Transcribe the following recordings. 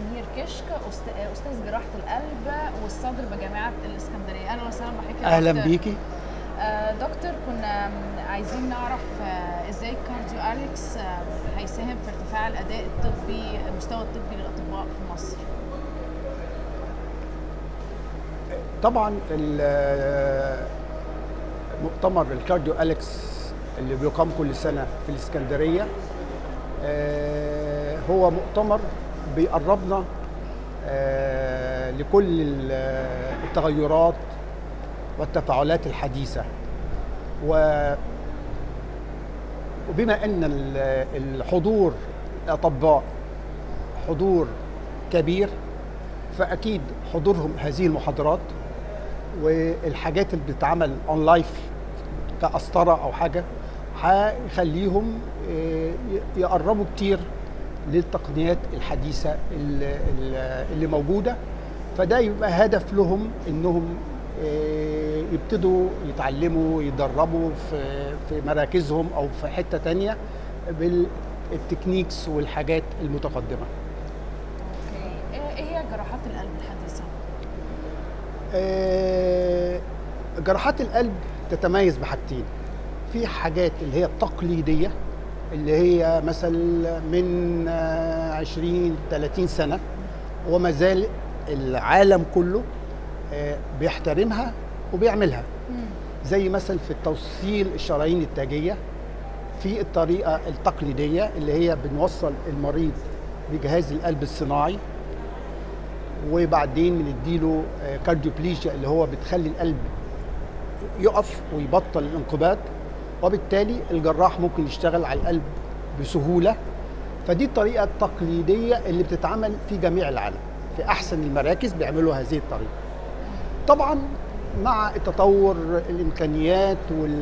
سمير كشك أست- استاذ جراحه القلب والصدر بجامعه الاسكندريه اهلا وسهلا بحضرتك يا اهلا دكتور. بيكي آه، دكتور كنا عايزين نعرف آه، ازاي الكارديو اليكس آه، هيساهم في ارتفاع الاداء الطبي المستوى الطبي للاطباء في مصر طبعا ال- مؤتمر الكارديو اليكس اللي بيقام كل سنه في الاسكندريه آه، هو مؤتمر بيقربنا آه، لكل ال- التغيرات والتفاعلات الحديثه و وبما ان ال- الحضور الاطباء حضور كبير فاكيد حضورهم هذه المحاضرات والحاجات اللي بتتعمل اون لايف كقسطره او حاجه هيخليهم آه، ي- يقربوا كتير للتقنيات الحديثه اللي, اللي موجوده فده يبقى هدف لهم انهم آه، يبتدوا يتعلموا يدربوا في في مراكزهم او في حته تانية بالتكنيكس والحاجات المتقدمه اوكي ايه إيه هي جراحات القلب الحديثه آه، جراحات القلب تتميز بحاجتين في حاجات اللي هي التقليديه اللي هي مثلا من آه، 20 30 سنه وما زال العالم كله آه، بيحترمها وبيعملها زي مثلا في توصيل الشرايين التاجيه في الطريقه التقليديه اللي هي بنوصل المريض بجهاز القلب الصناعي وبعدين بنديله آه، كارديوبليجيا اللي هو بتخلي القلب يقف ويبطل الانقباض وبالتالي الجراح ممكن يشتغل على القلب بسهوله فدي الطريقه التقليديه اللي بتتعمل في جميع العالم في احسن المراكز بيعملوا هذه الطريقه طبعا مع التطور الامكانيات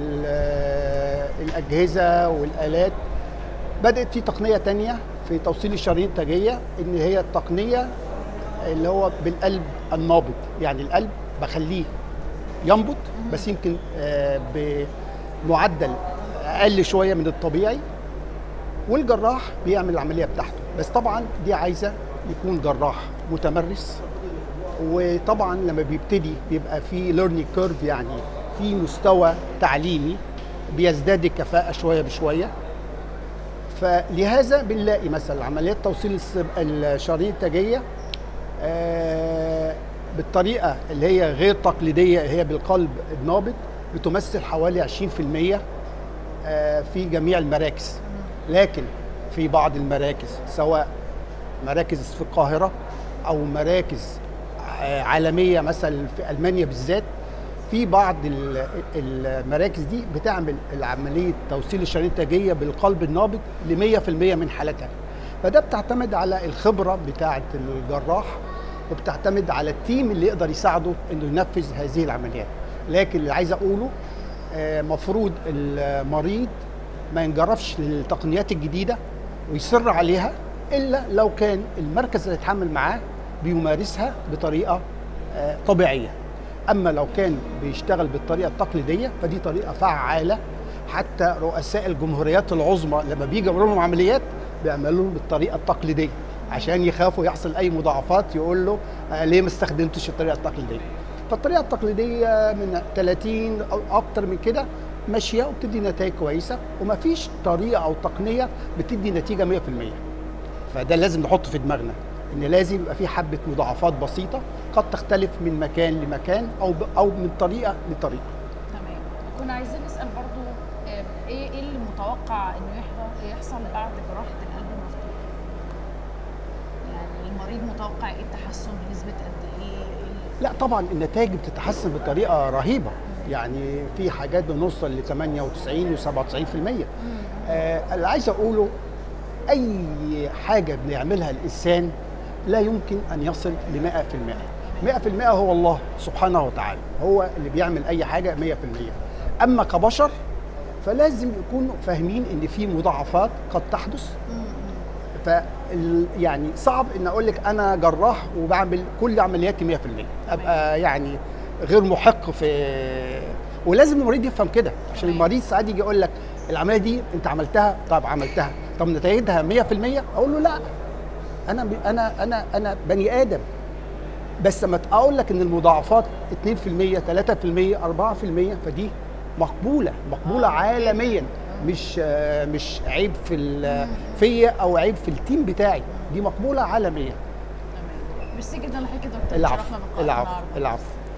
والاجهزه والالات بدات في تقنيه تانية في توصيل الشرايين التاجيه ان هي التقنيه اللي هو بالقلب النابض يعني القلب بخليه ينبض بس يمكن آه، بمعدل اقل شويه من الطبيعي والجراح بيعمل العمليه بتاعته بس طبعا دي عايزه يكون جراح متمرس وطبعا لما بيبتدي بيبقى في ليرنينج كيرف يعني في مستوى تعليمي بيزداد الكفاءه شويه بشويه فلهذا بنلاقي مثلا عمليات توصيل الس- الشرايين التاجيه آه، بالطريقه اللي هي غير تقليديه هي بالقلب النابض بتمثل حوالي 20% آه، في جميع المراكز لكن في بعض المراكز سواء مراكز في القاهره او مراكز آه، عالميه مثلا في المانيا بالذات في بعض ال- المراكز دي بتعمل العمليه توصيل الشرايين التاجيه بالقلب النابض ل 100% من حالتها فده بتعتمد على الخبره بتاعه الجراح وبتعتمد على التيم اللي يقدر يساعده انه ينفذ هذه العمليات لكن اللي عايز اقوله آه، مفروض المريض ما ينجرفش للتقنيات الجديده ويصر عليها الا لو كان المركز اللي اتعامل معاه بيمارسها بطريقه آه، طبيعيه اما لو كان بيشتغل بالطريقه التقليديه فدي طريقه فعاله حتى رؤساء الجمهوريات العظمى لما بيجي يعملوا لهم عمليات بيعملوا بالطريقه التقليديه عشان يخافوا يحصل اي مضاعفات يقول له آه، ليه ما استخدمتش الطريقه التقليديه فالطريقه التقليديه من 30 او اكتر من كده ماشيه وبتدي نتائج كويسه ومفيش طريقه او تقنيه بتدي نتيجه 100% فده لازم نحطه في دماغنا ان لازم يبقى في حبه مضاعفات بسيطه قد تختلف من مكان لمكان او ب- او من طريقه لطريقه تمام كنا عايزين نسال برضو آه، ايه ايه اللي متوقع انه يحضر- يحصل بعد جراحه القلب المفتوح يعني المريض متوقع ايه التحسن بنسبه قد ايه إيه لا طبعا النتائج بتتحسن بطريقه رهيبه يعني في حاجات بنوصل ل 98 و97% آه اللي عايز اقوله اي حاجه بنعملها الانسان لا يمكن ان يصل ل 100% 100% هو الله سبحانه وتعالى هو اللي بيعمل اي حاجه 100% اما كبشر فلازم يكونوا فاهمين ان في مضاعفات قد تحدث ف يعني صعب ان اقول لك انا جراح وبعمل كل عملياتي 100% ابقى يعني غير محق في ولازم المريض يفهم كده عشان تمام. المريض ساعات يجي يقول لك العمليه دي انت عملتها طب عملتها طب نتائجها 100% اقول له لا انا انا انا انا بني ادم بس لما اقول لك ان المضاعفات 2% 3% 4% فدي مقبوله مقبوله آه، عالميا مش آه، مش عيب في ال- فيا او عيب في التيم بتاعي دي مقبوله عالميا تمام ميرسي جدا لحضرتك يا دكتور العفو شرفنا بلقائك العفو النهاردة. العفو